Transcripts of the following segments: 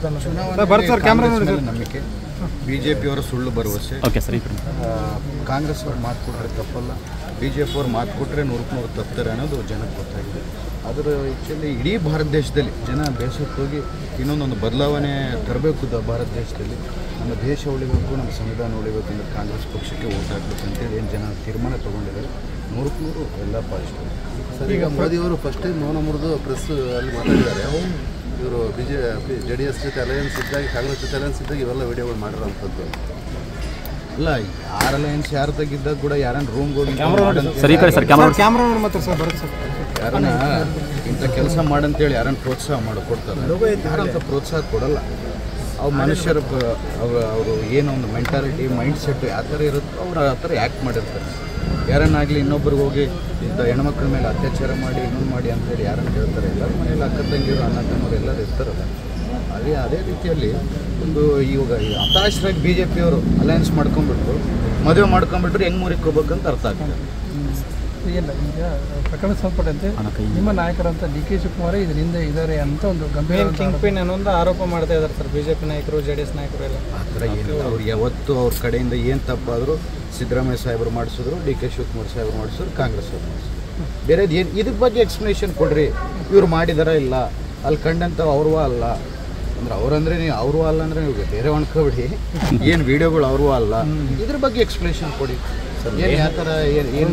ಮಾತಾಡೋಣ Bharat sir camera ನೋಡಿ ಮೇಲೆ ನಂಬಿಕೆ ಬಿಜೆಪಿಯವರ ಸುಳ್ಳು ಭರವಸೆ ಓಕೆ ಸರ್ ಈ ಕಡೆ ಆ, ಕಾಂಗ್ರೆಸ್ ಅವ್ರು ಮಾತು ಕೊಟ್ಟರೆ ತಪ್ಪಲ್ಲ ಬಿ ಜೆ ಪಿ ಅವ್ರು ಮಾತು ಕೊಟ್ಟರೆ ನೂರಕ್ಕೆ ನೂರು ತಪ್ತಾರೆ ಅನ್ನೋದು ಜನಕ್ಕೆ ಗೊತ್ತಾಗಿದೆ ಅದರ ಆ್ಯಕ್ಚುಲಿ ಇಡೀ ಭಾರತ ದೇಶದಲ್ಲಿ ಜನ ಬೇಸಕ್ಕೆ ಹೋಗಿ ಇನ್ನೊಂದೊಂದು ಬದಲಾವಣೆ ತರಬೇಕು ದ- ಭಾರತ ದೇಶದಲ್ಲಿ ನಮ್ಮ ದೇಶ ಉಳಿಬೇಕು ನಮ್ಮ ಸಂವಿಧಾನ ಉಳಿಬೇಕು ಅಂದರೆ ಕಾಂಗ್ರೆಸ್ ಪಕ್ಷಕ್ಕೆ ಓಟ್ ಹಾಕ್ಬೇಕು ಅಂತೇಳಿ ಏನು ಜನ ತೀರ್ಮಾನ ತೊಗೊಂಡಿದ್ದಾರೆ ನೂರಕ್ಕೆ ನೂರು ಎಲ್ಲ ಪಾಸಿಟಿವ್ ಸರ್ ಈಗ ಮೋದಿಯವರು ಫಸ್ಟ್ ಟೈಮ್ ಮೌನ ಮುರಿದು ಪ್ರೆಸ್ ಅಲ್ಲಿ ಮಾತಾಡಿದ್ದಾರೆ ಇವರು B J P J D S ಜೊತೆ ಅಲಯನ್ಸ್ ಇದ್ದಾಗ ಕಾಂಗ್ರೆಸ್ ಜೊತೆ ಅಲಯನ್ಸ್ ಇದ್ದಾಗ ಇವೆಲ್ಲ ವಿಡಿಯೋಗಳು ಮಾಡಿರೋಂಥದ್ದು ಅಲ್ಲ ಯಾರ ಅಲಯನ್ಸ್ ಯಾರು ತೆಗಿದ್ದಾಗ ಕೂಡ ಯಾರನ್ನ ರೂಮ್ಗೆ ಹೋಗಿ ಸರ್ ಈ ಕಡೆ ಸರ್ ಕ್ಯಾಮ್ರಾ ಸರ್ ಕ್ಯಾಮ್ರಾ ನೋಡಿ ಮಾತಾಡಿ ಸರ್ ಭರತ್ ಸರ್ ಯಾರನ್ನ ಇಂಥ ಕೆಲಸ ಮಾಡಂತೇಳಿ ಯಾರನ್ನ ಪ್ರೋತ್ಸಾಹ ಮಾಡಿ ಕೊಡ್ತಾರೆ ಯಾರಂತ ಪ್ರೋತ್ಸಾಹ ಕೊಡಲ್ಲ ಅವ್ರ ಮನುಷ್ಯರ ಪ- ಅವ್ರ ಅವರು ಏನೋ ಒಂದು ಮೆಂಟಾಲಿಟಿ ಮೈಂಡ್ ಸೆಟ್ ಯಾವ ಥರ ಇರುತ್ತೋ ಅವ್ರು ಆ ಥರ ಆ್ಯಕ್ಟ್ ಮಾಡಿರ್ತಾರೆ ಯಾರನ್ನಾಗಲಿ ಇನ್ನೊಬ್ರಿಗೆ ಹೋಗಿ ಇಂಥ ಹೆಣ್ಮಕ್ಳ ಮೇಲೆ ಅತ್ಯಾಚಾರ ಮಾಡಿ ಇನ್ನೊಂದು ಮಾಡಿ ಅಂತೇಳಿ ಯಾರನ್ನು ಹೇಳ್ತಾರೆ ಎಲ್ಲರ ಮನೇಲಿ ಅಕ್ಕ ತಂಗಿರು ಅಣ್ಣ ತಮ್ಮರು ಎಲ್ಲರೂ ಇರ್ತಾರಲ್ಲ ಅದೇ ಅದೇ ರೀತಿಯಲ್ಲಿ ಒಂದು ಇವಾಗ ಈ ಹತಾಶರಾಗಿ ಬಿ ಜೆ ಪಿಯವರು ಅಲಯನ್ಸ್ ಮಾಡ್ಕೊಂಡ್ಬಿಟ್ರು ಮದುವೆ ಮಾಡ್ಕೊಂಡ್ಬಿಟ್ರು ಹೆಂಗೆ ಮುರಿಕ್ ಹೋಗ್ಬೇಕಂತ ಅರ್ಥ ಆಗ್ತದೆ ಇಲ್ಲ ಈಗ ಪ್ರಕರಣ ಸಂಬಂಧಪಟ್ಟಂತೆ ನಿಮ್ಮ ನಾಯಕರಂತ ಡಿ ಕೆ ಶಿವಕುಮಾರ್ ಇದ್ರ ಹಿಂದೆ ಇದ್ದಾರೆ ಅಂತ ಒಂದು ಗಂಭೀರ ಕಿಂಗ್ ಪಿನ್ ಅನ್ನೊಂದು ಆರೋಪ ಮಾಡ್ತಾ ಇದ್ದಾರೆ ಸರ್ ಬಿಜೆಪಿ ನಾಯಕರು ಜೆ ಡಿ ಎಸ್ ನಾಯಕರು ಎಲ್ಲ ಆ ಥರ ಏನಿಲ್ಲ ಅವ್ರು ಯಾವತ್ತು ಅವ್ರ ಕಡೆಯಿಂದ ಏನು ತಪ್ಪಾದರೂ ಸಿದ್ದರಾಮಯ್ಯ ಸಾಹೇಬರು ಮಾಡಿಸಿದ್ರು ಡಿ ಕೆ ಶಿವಕುಮಾರ್ ಸಾಹೇಬರು ಮಾಡಿಸಿದ್ರು ಕಾಂಗ್ರೆಸ್ ಅವ್ರು ಮಾಡಿಸಿದ್ರು ಬೇರೆದು ಏನು ಇದ್ರ ಬಗ್ಗೆ ಎಕ್ಸ್ಪ್ಲನೇಷನ್ ಕೊಡ್ರಿ ಇವ್ರು ಮಾಡಿದಾರ ಇಲ್ಲ ಅಲ್ಲಿ ಕಂಡಂತ ಅವ್ರೂ ಅಲ್ಲ ಅಂದ್ರೆ ಅವ್ರಂದ್ರೆ ನೀವು ಅವ್ರೂ ಅಲ್ಲ ಅಂದರೆ ನೀವು ಬೇರೆ ಅನ್ಕೋಬಿಡಿ ಏನು ವಿಡಿಯೋಗಳು ಅವ್ರೂ ಅಲ್ಲ ಇದ್ರ ಬಗ್ಗೆ ಎಕ್ಸ್ಪ್ಲನೇಷನ್ ಕೊಡಿ ಏನು ಯಾವ ಥರ ಏನು ಏನು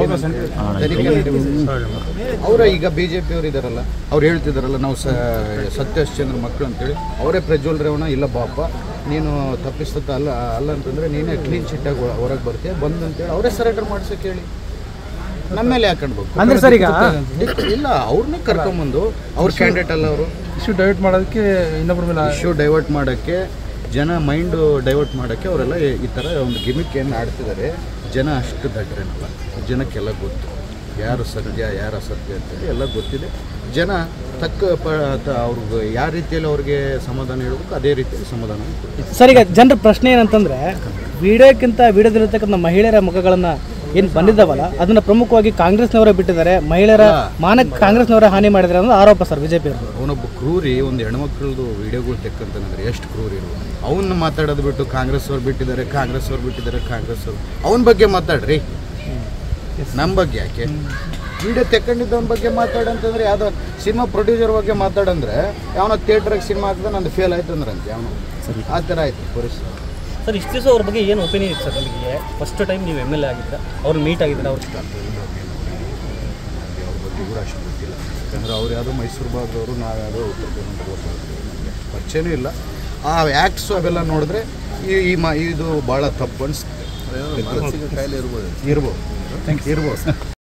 ಅವರ ಈಗ ಬಿ ಜೆ ಪಿ ಅವ್ರು ಇದಾರಲ್ಲ ಅವ್ರು ಹೇಳ್ತಿದಾರಲ್ಲ ನಾವು ಸ ಸತ್ಯಶ್ಚಂದ್ರ ಮಕ್ಕಳು ಅಂತೇಳಿ ಅವರೇ ಪ್ರಜ್ವಲ್ ರೇವಣ ಇಲ್ಲ ಬಾಪ ನೀನು ತಪ್ಪಿಸ್ತಕ್ಕ ಅಲ್ಲ ಅಲ್ಲ ಅಂತಂದ್ರೆ ನೀನೇ ಕ್ಲೀನ್ ಚಿಟ್ಟಾಗಿ ಹೊರಗೆ ಬರ್ತೀಯ ಬಂದು ಅಂತೇಳಿ ಅವರೇ ಸರೆಂಡರ್ ಮಾಡ್ಸಕ್ಕೆ ಹೇಳಿ ನಮ್ಮ ಮೇಲೆ ಹಾಕೊಂಡ್ಬೇಕು ಅಂದ್ರೆ ಸರ್ ಈಗ ಇಲ್ಲ ಅವ್ರನ್ನೇ ಕರ್ಕೊಂಬಂದು ಅವ್ರ ಕ್ಯಾಂಡಿಡೇಟ್ ಅಲ್ಲ ಅವರು ಇಶ್ಯೂ ಡೈವರ್ಟ್ ಮಾಡೋದಕ್ಕೆ ಇನ್ನೊಬ್ಬರ ಮೇಲೆ ಇಶ್ಯೂ ಡೈವರ್ಟ್ ಮಾಡೋಕ್ಕೆ ಜನ ಮೈಂಡು ಡೈವರ್ಟ್ ಮಾಡೋಕ್ಕೆ ಅವರೆಲ್ಲ ಈ ಥರ ಒಂದು ಗಿಮಿಕ್ ಏನು ಆಡ್ತಿದ್ದಾರೆ ಜನ ಅಷ್ಟು ದಡ್ರೇನಲ್ಲ ಜನಕ್ಕೆಲ್ಲ ಗೊತ್ತು ಯಾರು ಸತ್ಯ ಯಾರು ಅಸತ್ಯ ಅಂತೇಳಿ ಎಲ್ಲ ಗೊತ್ತಿದೆ ಜನ ತಕ್ಕ ಪ ತ- ಅವ್ರಿಗೆ ಯಾವ ರೀತಿಯಲ್ಲಿ ಅವ್ರಿಗೆ ಸಮಾಧಾನ ಹೇಳ್ಬೇಕು ಅದೇ ರೀತಿಯಲ್ಲಿ ಸಮಾಧಾನ ಕೊಡ್ಬೇಕು. ಸರ್ ಈಗ ಜನರ ಪ್ರಶ್ನೆ ಏನಂತಂದ್ರೆ ವಿಡಿಯೋಕ್ಕಿಂತ ವಿಡಿಯೋದಲ್ಲಿರ್ತಕ್ಕಂಥ ಮಹಿಳೆಯರ ಮುಖಗಳನ್ನ ಏನು ಬಂದಿದ್ದಾವಲ್ಲ ಅದನ್ನ ಪ್ರಮುಖವಾಗಿ ಕಾಂಗ್ರೆಸ್ನವರೇ ಬಿಟ್ಟಿದ್ದಾರೆ ಮಹಿಳೆಯರ ಮಾನಕ್ಕೆ ಕಾಂಗ್ರೆಸ್ನವರೇ ಹಾನಿ ಮಾಡಿದ್ದಾರೆ ಅನ್ನೋದು ಆರೋಪ ಸರ್ ಬಿಜೆಪಿ ಅವರು ಅವನೊಬ್ಬ ಕ್ರೂರಿ ಒಂದು ಹೆಣ್ಮಕ್ಳದ್ದು ವಿಡಿಯೋಗಳು ತೆಕ್ಕಂತಾನಂದ್ರೆ ಎಷ್ಟು ಕ್ರೂರಿ ಇರ್ಬೋದು ಅವನ್ನ ಮಾತಾಡೋದು ಬಿಟ್ಟು ಕಾಂಗ್ರೆಸ್ ಅವ್ರು ಬಿಟ್ಟಿದ್ದಾರೆ ಕಾಂಗ್ರೆಸ್ ಅವ್ರು ಬಿಟ್ಟಿದ್ದಾರೆ ಕಾಂಗ್ರೆಸ್ ಅವ್ರು ಅವನ ಬಗ್ಗೆ ಮಾತಾಡ್ರಿ ನಮ್ಮ ಬಗ್ಗೆ ಯಾಕೆ ವಿಡಿಯೋ ತೆಕ್ಕೊಂಡಿದ್ದವನ ಬಗ್ಗೆ ಮಾತಾಡಂತಂದ್ರೆ ಯಾವುದೋ ಸಿನಿಮಾ ಪ್ರೊಡ್ಯೂಸರ್ ಬಗ್ಗೆ ಮಾತಾಡಂದ್ರೆ ಯಾವನೋ ಥಿಯೇಟ್ರಿಗೆ ಸಿನಿಮಾ ಹಾಕಿದ್ರೆ ನಂದು ಫೇಲ್ ಆಯ್ತು ಅಂದ್ರೆ ಅಂತ ಅವನು ಆ ಥರ ಆಯ್ತು ಪರಿಸ್ಥಿತಿ ಸರ್ ಇಷ್ಟು ದಿವಸ ಅವ್ರ ಬಗ್ಗೆ ಏನು ಒಪಿನಿಯನ್ ಇತ್ತು ಸರ್ ನಿಮಗೆ ಫಸ್ಟ್ ಟೈಮ್ ನೀವು ಎಮ್ ಎಲ್ ಎ ಆಗಿದ್ದೀರಾ ಅವ್ರು ಮೀಟ್ ಆಗಿದ್ದೀರಾ ಅವ್ರ ಅವ್ರ ಬಗ್ಗೆ ಕೂಡ ಅಷ್ಟು ಗೊತ್ತಿಲ್ಲ ಯಾಕಂದ್ರೆ ಅವ್ರು ಯಾವುದೋ ಮೈಸೂರು ಭಾಗದವರು ನಾವು ಯಾವುದೋ ಉತ್ತರ ಕರ್ನಾಟಕ ನಮಗೆ ಪರಿಚಯನೂ ಇಲ್ಲ ಆ ಆ್ಯಕ್ಟ್ಸು ಅವೆಲ್ಲ ನೋಡಿದ್ರೆ ಈ ಈ ಮಾ ಇದು ಭಾಳ ತಪ್ಪು ಅನಿಸ್ತದೆ ಮಾನಸಿಕ ಕಾಯಿಲೆ ಇರ್ಬೋದು ಇರ್ಬೋದು ಇರ್ಬೋದು